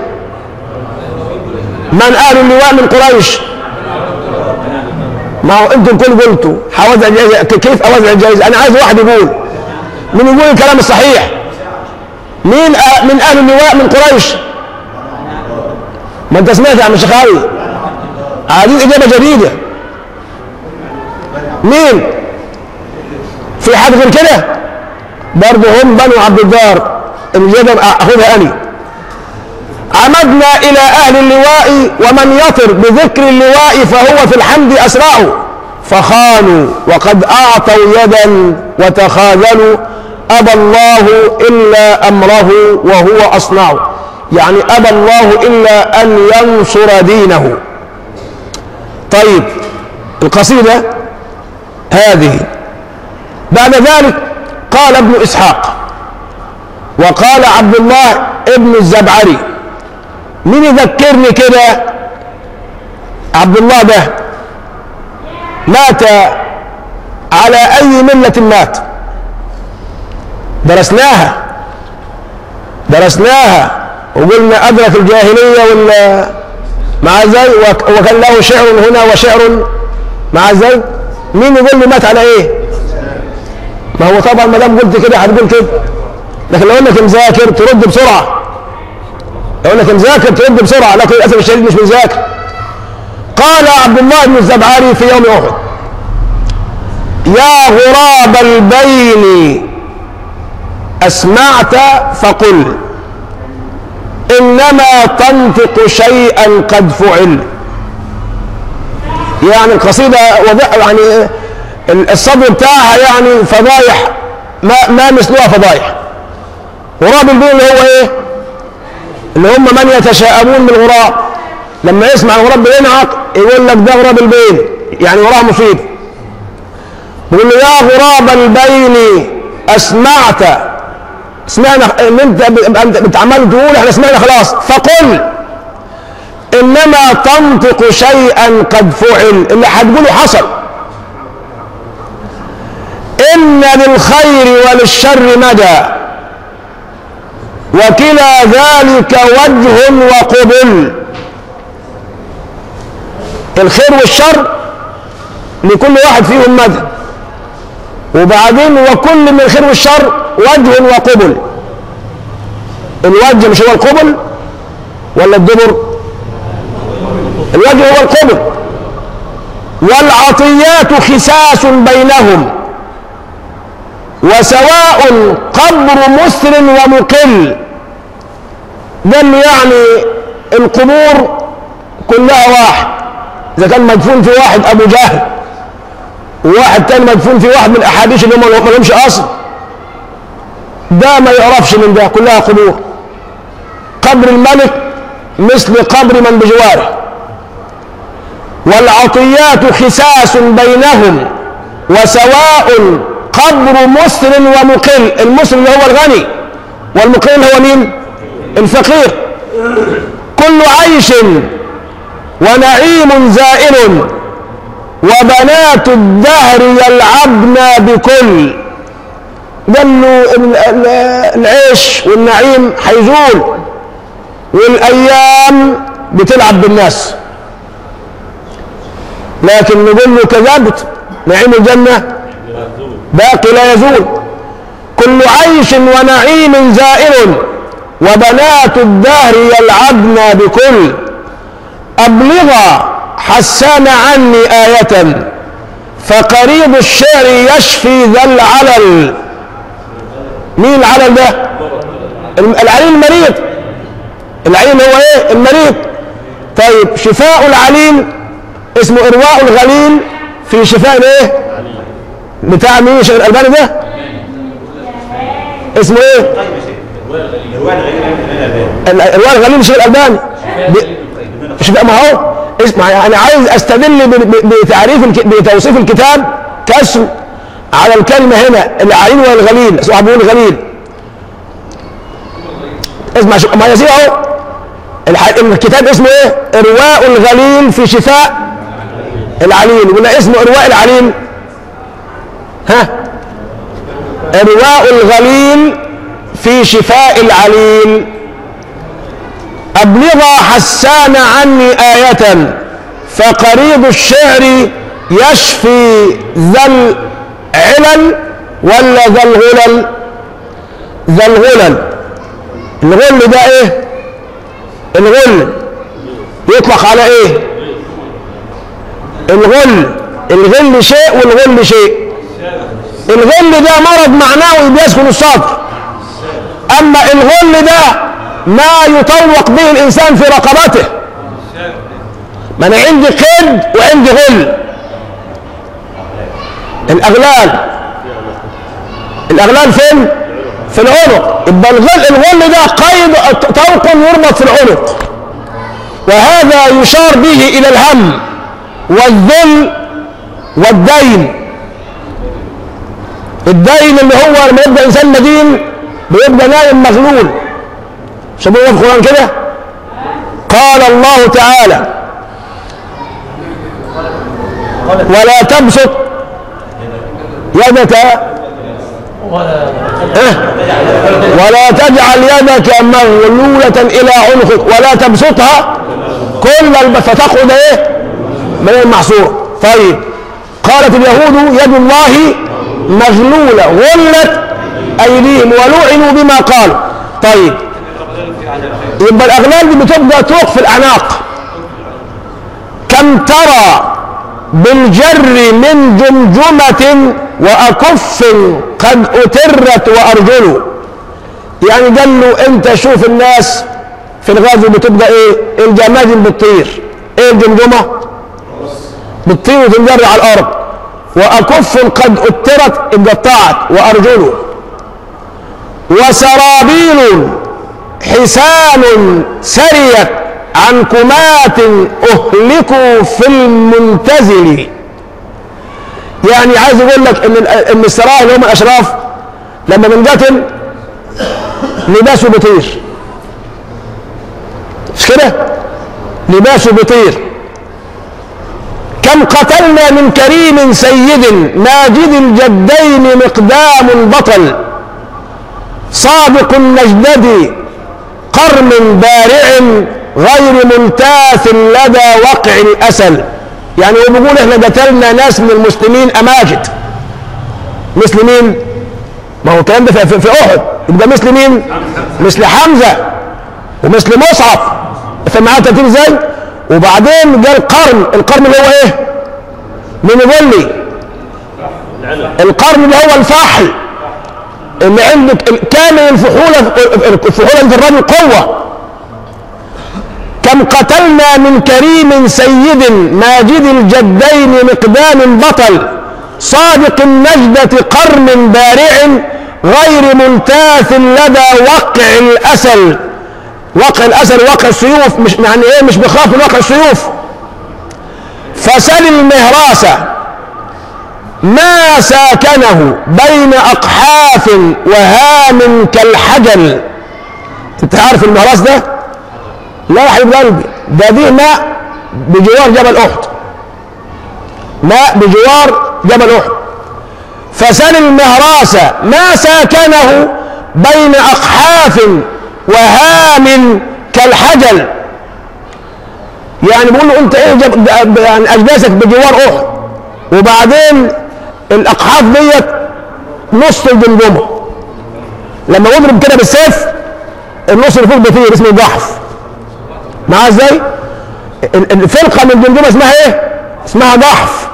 من أهل اللواء من قريش ما هو انتم كل قلتوا هوزع الجائزة كيف اوزع الجائزة انا عايز واحد يقول من يقول الكلام الصحيح مين أه من اهل اللواء من قريش ما انت سمعت يا عم شخاوي عايزين اجابه جديده مين في حد غير كده برضه هم بنو عبد الدار الاجابه اخذها اني عمدنا الى اهل اللواء ومن يطر بذكر اللواء فهو في الحمد اسرع فخانوا وقد اعطوا يدا وتخاذلوا ابى الله الا امره وهو اصنع يعني ابى الله الا ان ينصر دينه طيب القصيده هذه بعد ذلك قال ابن اسحاق وقال عبد الله ابن الزبعري مين يذكرني كده عبد الله ده مات على اي مله مات درسناها درسناها وقلنا أدرك الجاهلية ولا مع زي وكان له شعر هنا وشعر مع زي مين يقول لي مات على ايه ما هو طبعا ما دام قلت كده هتقول كده لكن لو انك مذاكر ترد بسرعه لو انك مذاكر ترد بسرعه لكن للاسف الشديد مش مذاكر قال عبد الله بن الزبعري في يوم احد يا غراب البين أسمعت فقل إنما تنطق شيئا قد فعل يعني القصيدة وضع يعني الصدر بتاعها يعني فضايح ما ما مثلها فضايح غراب البين اللي هو ايه؟ اللي هم من يتشاءمون بالغراب لما يسمع الغراب بينعق يقول لك ده غراب البين يعني وراه مصيبه بيقول له يا غراب البين اسمعت سمعنا ان انت بتعمل تقول احنا سمعنا خلاص فقل انما تنطق شيئا قد فعل اللي هتقوله حصل ان للخير وللشر مدى وكلا ذلك وجه وقبل الخير والشر لكل واحد فيهم مدى وبعدين وكل من الخير والشر وجه وقبل الوجه مش هو القبل ولا الدبر الوجه هو القبل والعطيات خساس بينهم وسواء قبر مسر ومقل ده اللي يعني القبور كلها واحد اذا كان مدفون في واحد ابو جهل وواحد تاني مدفون في واحد من الاحاديث اللي هم ما لهمش اصل ده ما يعرفش من ده كلها قبور قبر الملك مثل قبر من بجواره والعطيات خساس بينهم وسواء قبر مسر ومقل المسر اللي هو الغني والمقل هو مين الفقير كل عيش ونعيم زائل وبنات الدهر يلعبن بكل قال له العيش والنعيم هيزول والايام بتلعب بالناس لكن نقول له كذبت نعيم الجنه باقي لا يزول كل عيش ونعيم زائل وبنات الدهر يلعبن بكل أبلغ حسان عني آية فقريب الشعر يشفي ذا العلل مين العلل ده العليل المريض العليل هو ايه المريض طيب شفاء العليل اسمه إرواء الغليل في شفاء الايه بتاع مين شيخ الألباني ده اسمه ايه الإرواء الغليل شيخ الألباني شفاء ما هو اسمع انا عايز استدل بتعريف بتوصيف الكتاب كسر على الكلمة هنا العليل والغليل صاحبه الغليل اسمع شو ما يصير اهو الكتاب اسمه ايه ارواء الغليل في شفاء العليل ولا اسمه ارواء العليل ها ارواء الغليل في شفاء العليل أبلغ حسان عني آية فقريب الشعر يشفي ذا العلل ولا ذا الغلل ذا الغلل الغل ده ايه الغل يطلق على ايه الغل الغل شيء والغل شيء الغل ده مرض معنوي بيسكن الصدر اما الغل ده ما يطوق به الانسان في رقبته ما انا عندي قيد وعندي غل الاغلال الاغلال فين في العنق يبقى الغل الغل ده قيد طوق يربط في العنق وهذا يشار به الى الهم والذل والدين الدين اللي هو لما يبقى انسان مدين بيبقى نايم مغلول شباب في القرآن كده قال الله تعالى ولا تبسط يدك إيه؟ ولا تجعل يدك مغلولة إلى عنقك ولا تبسطها كل الب... فتقعد ايه من المحصور طيب قالت اليهود يد الله مغلولة غلت أيديهم ولعنوا بما قالوا طيب يبقى الأغلال دي بتبقى توق في الأعناق كم ترى بالجر من جمجمة وأكف قد أترت وأرجل يعني قال له أنت شوف الناس في الغزو بتبقى إيه الجماجم بتطير إيه الجمجمة بتطير وتنجر على الارض واكف قد اترت اتقطعت وارجل وسرابيل حسان سريت عن كمات اهلكوا في المنتزل يعني عايز يقول لك ان ان السرايا اللي هم الاشراف لما بنقتل لباسه بيطير مش كده لباسه بيطير كم قتلنا من كريم سيد ماجد الجدين مقدام بطل صادق النجدد قرم بارع غير ملتاث لدى وقع الأسل يعني هو بيقول احنا قتلنا ناس من المسلمين أماجد مثل مين؟ ما هو الكلام ده في, في, في أحد يبقى مثل مين؟ مثل حمزة ومثل مصعب فمعاه ترتيب ازاي؟ وبعدين قال قرن القرن اللي هو ايه؟ من يقول لي القرن اللي هو الفحل اللي عندك كامل الفحولة الفحولة في الرجل قوة كم قتلنا من كريم سيد ماجد الجدين مقدام بطل صادق النجدة قرن بارع غير ملتاث لدى وقع الأسل وقع الأسل وقع السيوف مش يعني ايه مش بخاف من وقع السيوف فسل المهراسة ما ساكنه بين أقحاف وهام كالحجل انت عارف المهراس ده لا يا حبيب قلبي ده دي ماء بجوار جبل أحد ماء بجوار جبل أحد فسل المهراسة ما ساكنه بين أقحاف وهام كالحجل يعني بيقول له انت ايه جب يعني اجداسك بجوار احد وبعدين الاقحاف ديت نص الجمجمه لما يضرب كده بالسيف النص اللي فوق بيطير اسمه ضعف معاه ازاي؟ الفرقه من الجمجمه اسمها ايه؟ اسمها ضعف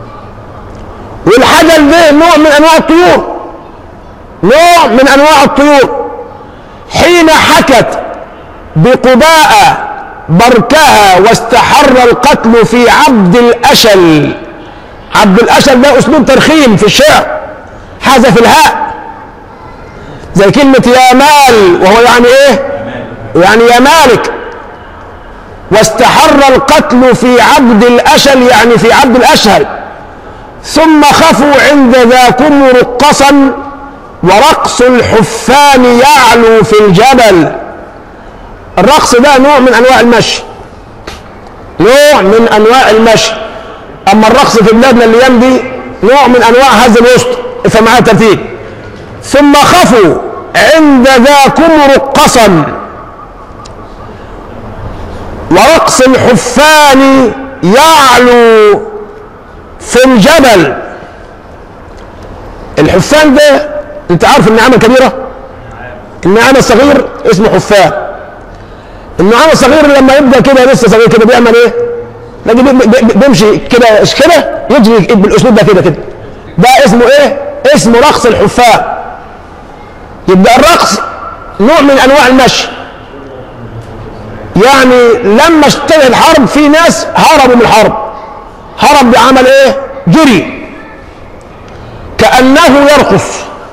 والحجل ده نوع من انواع الطيور نوع من انواع الطيور حين حكت بقباء بركها واستحر القتل في عبد الأشل عبد الأشل ده أسلوب ترخيم في الشعر حذف الهاء زي كلمة يا مال وهو يعني إيه؟ يعني يا مالك واستحر القتل في عبد الأشل يعني في عبد الأشهل ثم خفوا عند ذاكم رقصا ورقص الحفان يعلو في الجبل الرقص ده نوع من انواع المشي نوع من انواع المشي اما الرقص في بلادنا الايام دي نوع من انواع هذا الوسط افهم معايا الترتيب ثم خفوا عند ذاكم رقصا ورقص الحفان يعلو في الجبل الحفان ده انت عارف النعامه الكبيره النعامه الصغير اسمه حفان النعام الصغير لما يبدا كده لسه صغير كده بيعمل ايه؟ تلاقي بيمشي كده كده يجري بالاسلوب ده كده كده ده اسمه ايه؟ اسمه رقص الحفاة يبقى الرقص نوع من انواع المشي يعني لما اشتبه الحرب في ناس هربوا من الحرب هرب بعمل ايه؟ جري كأنه يرقص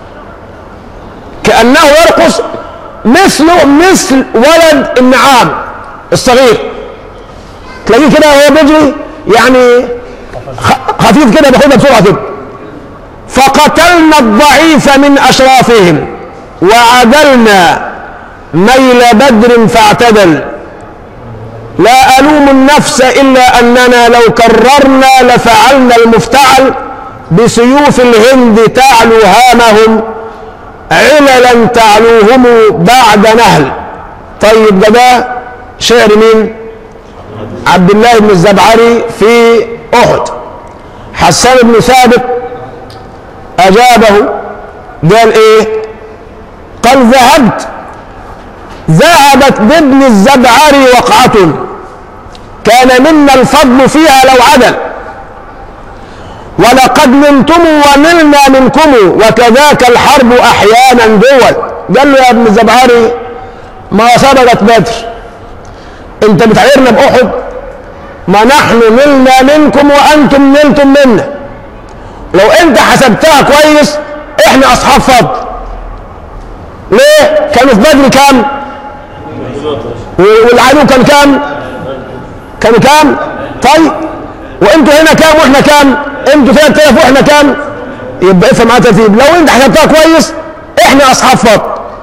كأنه يرقص مثله مثل ولد النعام الصغير تلاقيه كده وهو بيجري يعني خفيف كده بياخدها بسرعه كده فقتلنا الضعيف من اشرافهم وعدلنا ميل بدر فاعتدل لا الوم النفس الا اننا لو كررنا لفعلنا المفتعل بسيوف الهند تعلو هامهم عللا تعلوهم بعد نهل طيب ده ده شعر مين عبد الله بن الزبعري في احد حسان بن ثابت اجابه قال ايه قال ذهبت ذهبت بابن الزبعري وقعة كان منا الفضل فيها لو عدل ولقد نلتم ونلنا منكم وكذاك الحرب احيانا دول قال له يا ابن الزبعري ما سبقت بدر انت بتعيرنا باحد ما نحن نلنا منكم وانتم نلتم منا لو انت حسبتها كويس احنا اصحاب فضل ليه كانوا في بدر كام والعدو كان كام كانوا كام طيب وانتوا هنا كام واحنا كام انتوا 3000 واحنا كام يبقى افهم معايا ترتيب لو انت حسبتها كويس احنا اصحاب فضل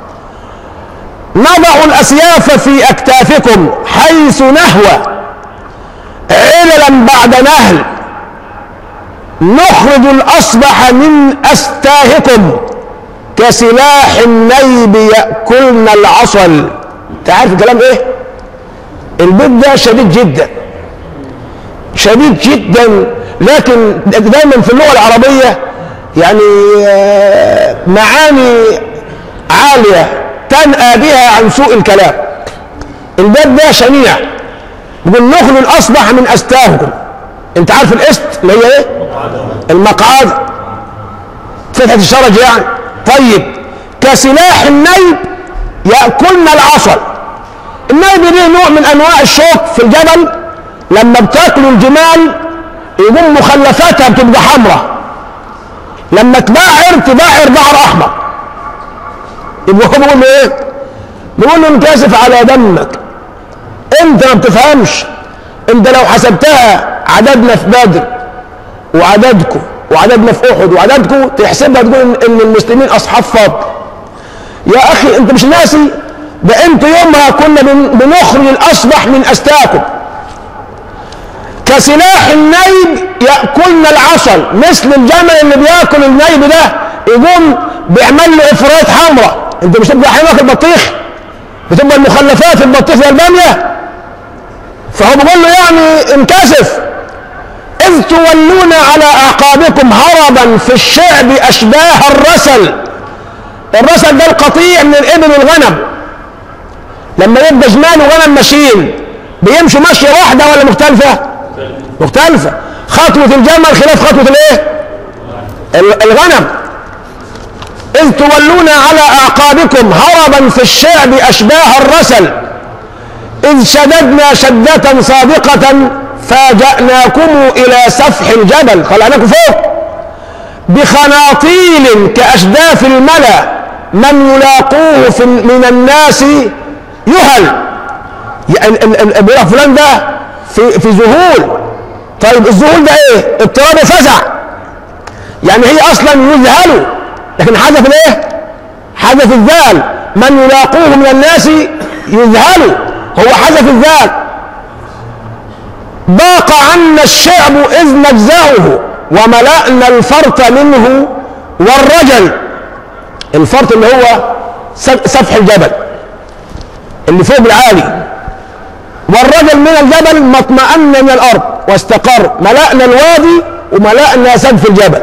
نضع الاسياف في اكتافكم حيث نهوى عللا بعد نهل نخرج الاصبح من استاهكم كسلاح النيب ياكلن العصل انت عارف الكلام ايه البيت ده شديد جدا شديد جدا لكن دايما في اللغه العربيه يعني آه، معاني عاليه تنأى بها عن سوء الكلام البيت ده شنيع يقول نخل اصبح من استاهكم انت عارف الاست اللي هي ايه المقعد فتحة الشرج يعني طيب كسلاح النيب يأكلن العصل النيب دي نوع من انواع الشوك في الجبل لما بتاكلوا الجمال يقوم مخلفاتها بتبقى حمراء لما تبعر تبعر بحر احمر يبقى هو بيقول له ايه بيقول له انكسف على دمك انت ما بتفهمش انت لو حسبتها عددنا في بدر وعددكم وعددنا في احد وعددكم تحسبها تقول ان إن المسلمين اصحاب فضل يا اخي انت مش ناسي ده انتوا يومها كنا بن- بنخرج الاصبح من استاكم كسلاح النيب ياكلن العسل مثل الجمل اللي بياكل النيب ده يقوم بيعمل له افرازات حمراء انت مش تبقى حين واكل بطيخ بتبقى المخلفات في البطيخ زي الباميه فهو بيقول له يعني انكسف اذ تولون على اعقابكم هربا في الشعب اشباه الرسل الرسل ده القطيع من الابل والغنم لما يبقى جمال وغنم ماشيين بيمشوا مشيه واحده ولا مختلفه مختلفه خطوه الجمل خلاف خطوه الايه ال- الغنم إذ تولون على أعقابكم هربا في الشعب أشباه الرسل إذ شددنا شدة صادقة فاجأناكم إلى سفح الجبل خلعناكم فوق بخناطيل كأشداف الملا من يلاقوه في من الناس يهل يعني ال- ال- بيقول لك فلان ده في في ذهول طيب الذهول ده ايه؟ اضطراب وفزع يعني هي اصلا يذهلوا لكن حذف الايه حذف الذال من يلاقوه من الناس يذهلوا هو حذف الذال ضاق عنا الشعب اذ نجزعه وملأنا الفرط منه والرجل الفرط اللي هو سف- سفح الجبل اللي فوق العالي والرجل من الجبل ما اطمأن من الارض واستقر ملأنا الوادي وملأنا سقف الجبل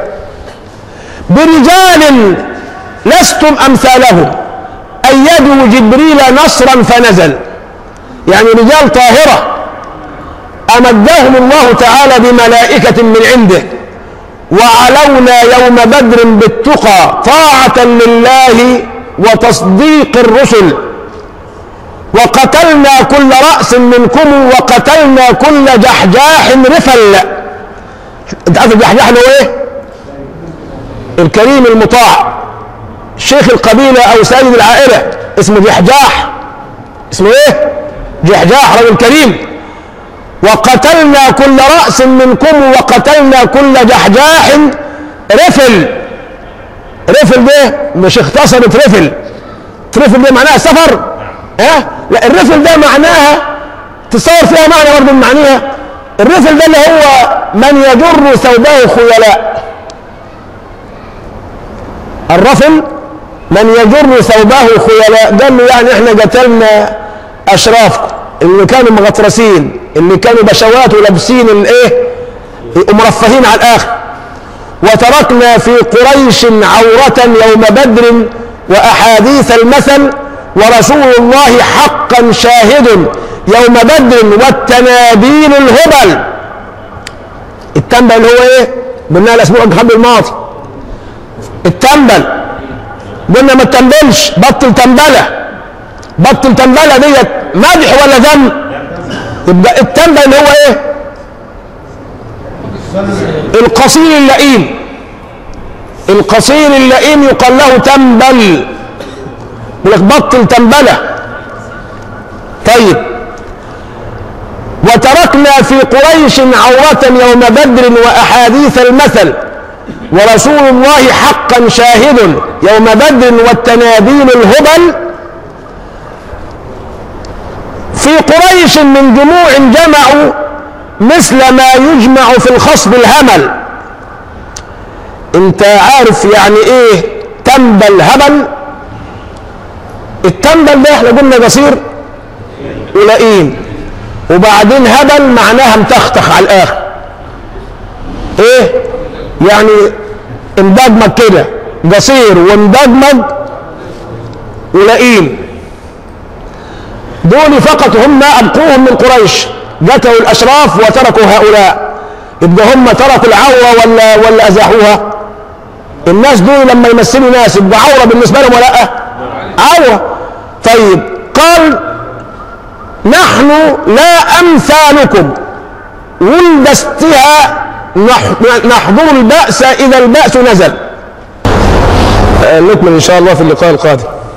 برجال لستم امثالهم ايدوا جبريل نصرا فنزل يعني رجال طاهره امدهم الله تعالى بملائكه من عنده وعلونا يوم بدر بالتقى طاعه لله وتصديق الرسل وقتلنا كل راس منكم وقتلنا كل جحجاح رفل انت عارف الجحجاح اللي هو ايه الكريم المطاع شيخ القبيلة أو سيد العائلة اسمه جحجاح اسمه إيه؟ جحجاح رجل كريم وقتلنا كل رأس منكم وقتلنا كل جحجاح رفل رفل ده مش اختصرت رفل رفل ده معناها سفر ها لا الرفل ده معناها تصور فيها معنى برضه من معانيها الرفل ده اللي هو من يجر ثوبه خيلاء الرفل من يجر ثوبه خيلاء قال له يعني احنا قتلنا اشرافكم اللي كانوا مغطرسين اللي كانوا بشوات ولابسين الايه ومرفهين على الاخر وتركنا في قريش عورة يوم بدر واحاديث المثل ورسول الله حقا شاهد يوم بدر والتنابين الهبل التنبل اللي هو ايه قلنا الاسبوع قبل الماضي التنبل قلنا ما تنبلش بطل تنبله بطل تنبله ديت مدح ولا ذم يبقى التنبل اللي هو ايه القصير اللئيم القصير اللئيم يقال له تنبل يقول لك بطل تنبله طيب وتركنا في قريش عورة يوم بدر وأحاديث المثل ورسول الله حقا شاهد يوم بدر والتنادين الهبل في قريش من جموع جمعوا مثل ما يجمع في الخصب الهمل انت عارف يعني ايه تنبل هبل التنبل ده احنا قلنا قصير ولئيم وبعدين هبل معناها متختخ على الاخر ايه يعني اندجمج كده قصير واندجمج ولئيم دول فقط هم ابقوهم من قريش قتلوا الاشراف وتركوا هؤلاء يبقى هم تركوا العوره ولا ولا ازاحوها الناس دول لما يمثلوا ناس يبقى عوره بالنسبه لهم ولا لا عوره طيب قال نحن لا امثالكم ولد استها نحضر البأس إذا البأس نزل نكمل إن شاء الله في اللقاء القادم